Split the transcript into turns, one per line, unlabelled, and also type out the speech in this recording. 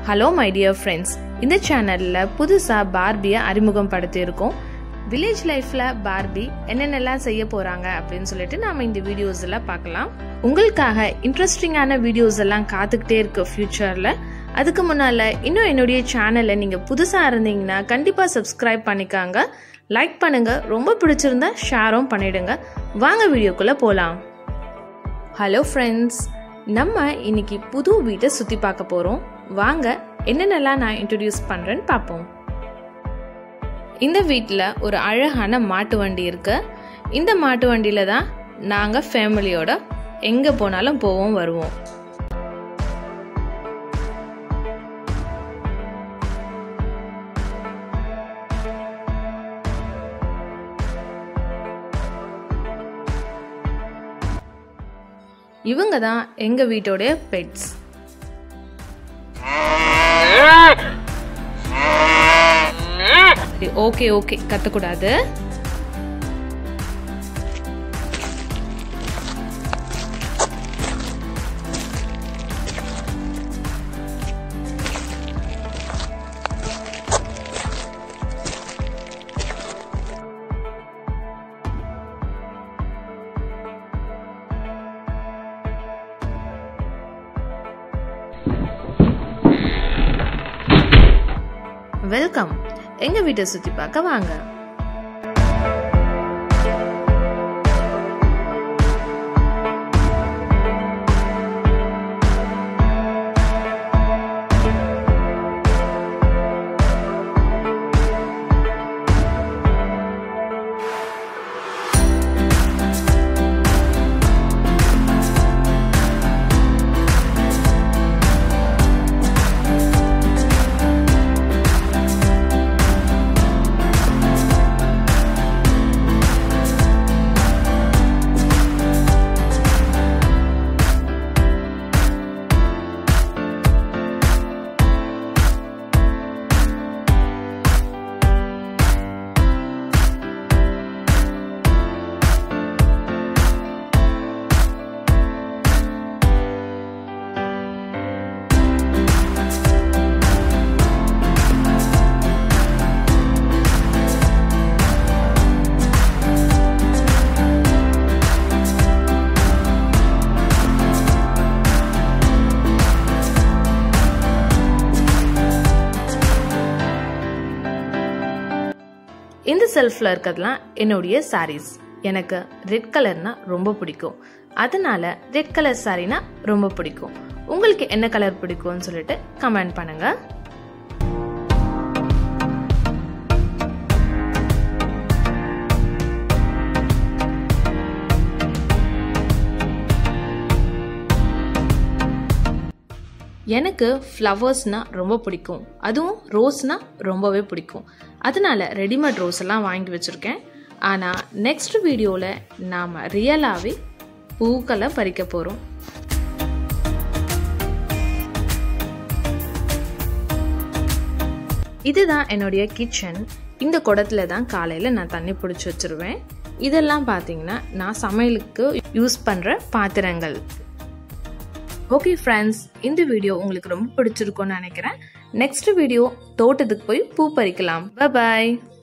hello my dear friends இந்த சேனலில் புதுசாக பார்பியை அறிமுகம் படுத்தியிருக்கோம் வில்லேஜ் லைஃப்பில் பார்பி என்னென்னலாம் செய்ய போகிறாங்க அப்படின்னு சொல்லிட்டு நாம் இந்த வீடியோஸ் எல்லாம் பார்க்கலாம் உங்களுக்காக இன்ட்ரெஸ்டிங்கான வீடியோஸ் எல்லாம் காத்துக்கிட்டே இருக்கு ஃப்யூச்சரில் அதுக்கு முன்னால் இன்னும் என்னுடைய சேனலை நீங்கள் புதுசாக இருந்தீங்கன்னா கண்டிப்பாக சப்ஸ்கிரைப் பண்ணிக்காங்க லைக் பண்ணுங்க ரொம்ப பிடிச்சிருந்தா ஷேரும் பண்ணிடுங்க வாங்க வீடியோக்குள்ளே போகலாம் ஹலோ ஃப்ரெண்ட்ஸ் நம்ம இன்னைக்கு புது வீட்டை சுற்றி பார்க்க போகிறோம் வாங்க என்னென்னலாம் நான் இன்ட்ரடியூஸ் பண்ணுறேன்னு பார்ப்போம் இந்த வீட்டில் ஒரு அழகான மாட்டு வண்டி இருக்கு இந்த மாட்டு வண்டியில் தான் நாங்கள் ஃபேமிலியோட எங்கே போனாலும் போவோம் வருவோம் இவங்க தான் எங்கள் வீட்டோடைய பெட்ஸ் ஓகே ஓகே கத்தக்கூடாது வெல்கம் எங்க வீட்டை சுத்தி பார்க்க வாங்க இந்த செல்ஃபில் இருக்கிறதுலாம் என்னுடைய சாரீஸ் எனக்கு ரெட் கலர்னா ரொம்ப பிடிக்கும் அதனால ரெட் கலர் சாரீனா ரொம்ப பிடிக்கும் உங்களுக்கு என்ன கலர் பிடிக்கும்னு சொல்லிட்டு கமெண்ட் பண்ணுங்க எனக்கு ஃப்ளவர்ஸ்னா ரொம்ப பிடிக்கும் அதுவும் ரோஸ்னா ரொம்பவே பிடிக்கும் அதனால ரெடிமேட் ரோஸ் எல்லாம் வாங்கி வச்சுருக்கேன் ஆனால் நெக்ஸ்ட் வீடியோவில் நாம் ரியலாகவே பூக்களை பறிக்க போகிறோம் இதுதான் என்னுடைய கிச்சன் இந்த குடத்துல தான் காலையில் நான் தண்ணி பிடிச்சி வச்சுருவேன் இதெல்லாம் பார்த்தீங்கன்னா நான் சமையலுக்கு யூஸ் பண்ணுற பாத்திரங்கள் ஓகே ஃப்ரெண்ட்ஸ் இந்த வீடியோ உங்களுக்கு ரொம்ப பிடிச்சிருக்கும்னு நினைக்கிறேன் நெக்ஸ்ட் வீடியோ தோட்டத்துக்கு போய் பூ பறிக்கலாம் பாய்